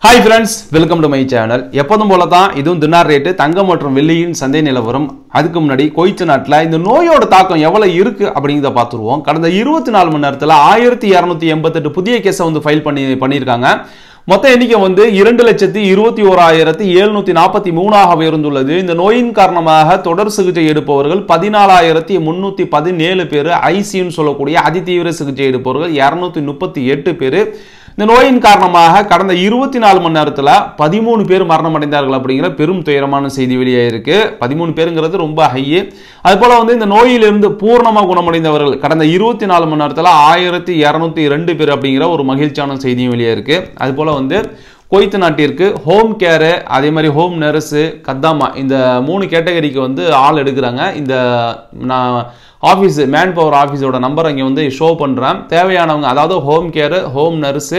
hi friends welcome to my channel எப்போதும் போல தான் இதுவும் தினார் ரேட்டு தங்கம் மற்றும் வெள்ளியின் சந்தை நிலவரம் அதுக்கு முன்னாடி கொய்த்து நாட்டில் இந்த நோயோட தாக்கம் எவ்வளவு இருக்கு அப்படிங்கிறத பார்த்துருவோம் கடந்த இருபத்தி நாலு மணி நேரத்தில் ஆயிரத்தி இரநூத்தி எண்பத்தெட்டு புதிய கேஸை வந்து ஃபைல் பண்ணி பண்ணியிருக்காங்க மொத்த எண்ணிக்கை வந்து இரண்டு லட்சத்தி இருபத்தி ஓராயிரத்தி எழுநூத்தி நாற்பத்தி மூணாக உயர்ந்துள்ளது இந்த நோயின் காரணமாக தொடர் சிகிச்சை எடுப்பவர்கள் பதினாலாயிரத்தி முன்னூத்தி பதினேழு பேர் ஐசியூன்னு சொல்லக்கூடிய அதிதீவிர சிகிச்சை எடுப்பவர்கள் இரநூத்தி முப்பத்தி எட்டு பேர் இந்த நோயின் காரணமாக கடந்த இருபத்தி நாலு மணி நேரத்தில் பதிமூணு பேர் மரணம் அடைந்தார்கள் அப்படிங்கிற பெரும் துயரமான செய்தி வெளியாயிருக்கு பதிமூணு பேருங்கிறது ரொம்ப ஹையு அது போல வந்து இந்த நோயிலிருந்து பூர்ணமாக குணமடைந்தவர்கள் கடந்த இருபத்தி நாலு மணி நேரத்தில் ஆயிரத்தி இரநூத்தி ரெண்டு பேர் அப்படிங்கிற ஒரு மகிழ்ச்சியான செய்தியும் வெளியாயிருக்கு அது போல வந்து கொய்த்து நாட்டிற்கு ஹோம் கேரு அதே மாதிரி ஹோம் நர்ஸு கத்தாமா இந்த மூணு கேட்டகரிக்கு வந்து ஆள் எடுக்கிறாங்க இந்த நான் ஆஃபீஸ் மேன் பவர் ஆஃபீஸோட நம்பர் இங்கே வந்து ஷோ பண்ணுறேன் தேவையானவங்க அதாவது home care home nurse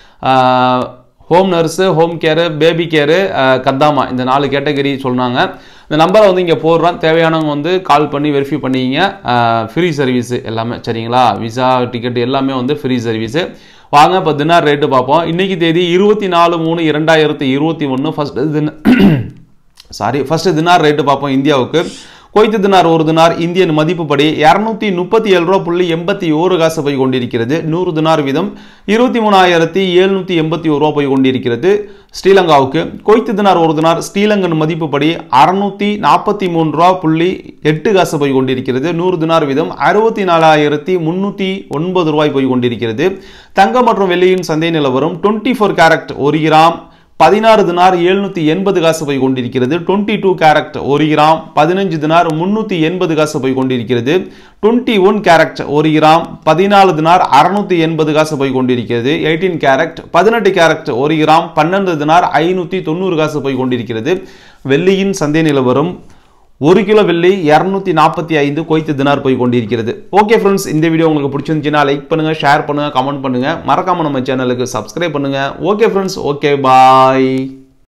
home nurse home care baby care கத்தாமா இந்த நாலு கேட்டகரி சொன்னாங்க இந்த நம்பரை வந்து இங்கே போடுறேன் தேவையானவங்க வந்து கால் பண்ணி வெரிஃபை பண்ணிங்க ஃப்ரீ சர்வீஸு எல்லாமே சரிங்களா விசா டிக்கெட் எல்லாமே வந்து ஃப்ரீ சர்வீஸு வாங்க இப்போ தினார் ரேட்டு பார்ப்போம் இன்னைக்கு தேதி இருபத்தி நாலு மூணு இரண்டாயிரத்தி இருபத்தி ஒன்று ஃபஸ்ட் தின சாரி ஃபர்ஸ்ட் தினார் ரேட்டு பார்ப்போம் இந்தியாவுக்கு கொய்த்து தினார் ஒரு தினார் இந்தியன் மதிப்புப்படி இரநூத்தி முப்பத்தி ஏழு ரூபா புள்ளி எண்பத்தி ஓரு காசு போய் கொண்டிருக்கிறது நூறு தினார் வீதம் இருபத்தி மூணாயிரத்தி எழுநூற்றி எண்பத்தி ஒரு ரூபா போய் கொண்டிருக்கிறது ஸ்ரீலங்காவுக்கு கொய்த்து தினார் ஒரு தினார் ஸ்ரீலங்கன் மதிப்புப்படி அறுநூத்தி நாற்பத்தி மூணு ரூபா புள்ளி எட்டு காசு போய் கொண்டிருக்கிறது நூறு தினார் வீதம் அறுபத்தி நாலாயிரத்தி முன்னூற்றி ஒன்பது ரூபாய் போய் கொண்டிருக்கிறது தங்கம் மற்றும் வெள்ளியின் சந்தை நிலவரம் டுவெண்ட்டி ஃபோர் கேரட் ஒரு கிராம் பதினாறு தினார் எழுநூத்தி எண்பது காசு போய் கொண்டிருக்கிறது டுவெண்ட்டி டூ கேரக்ட் ஒரு கிராம் பதினஞ்சு தினார் முன்னூத்தி எண்பது காசு போய் கொண்டிருக்கிறது டுவெண்ட்டி ஒன் கேரக்ட் ஒரு கிராம் பதினாலு தினார் அறுநூத்தி எண்பது காசு போய் கொண்டிருக்கிறது எயிட்டீன் கேரக்ட் பதினெட்டு கேரக்ட் ஒரு கிராம் பன்னெண்டு தினார் ஐநூத்தி தொண்ணூறு காசு போய் கொண்டிருக்கிறது வெள்ளியின் சந்தை நிலவரம் ஒரு கிலோ வெள்ளி இரநூத்தி நாற்பத்தி ஐந்து கொய்த்து தினார் போய் கொண்டிருக்கிறது ஓகே ஃப்ரெண்ட்ஸ் இந்த வீடியோ உங்களுக்கு பிடிச்சிருந்துச்சுன்னா லைக் பண்ணுங்க ஷேர் பண்ணுங்க கமெண்ட் பண்ணுங்க மறக்காம நம்ம சேனலுக்கு சப்ஸ்கிரைப் பண்ணுங்க ஓகே ஃப்ரெண்ட்ஸ் ஓகே பாய்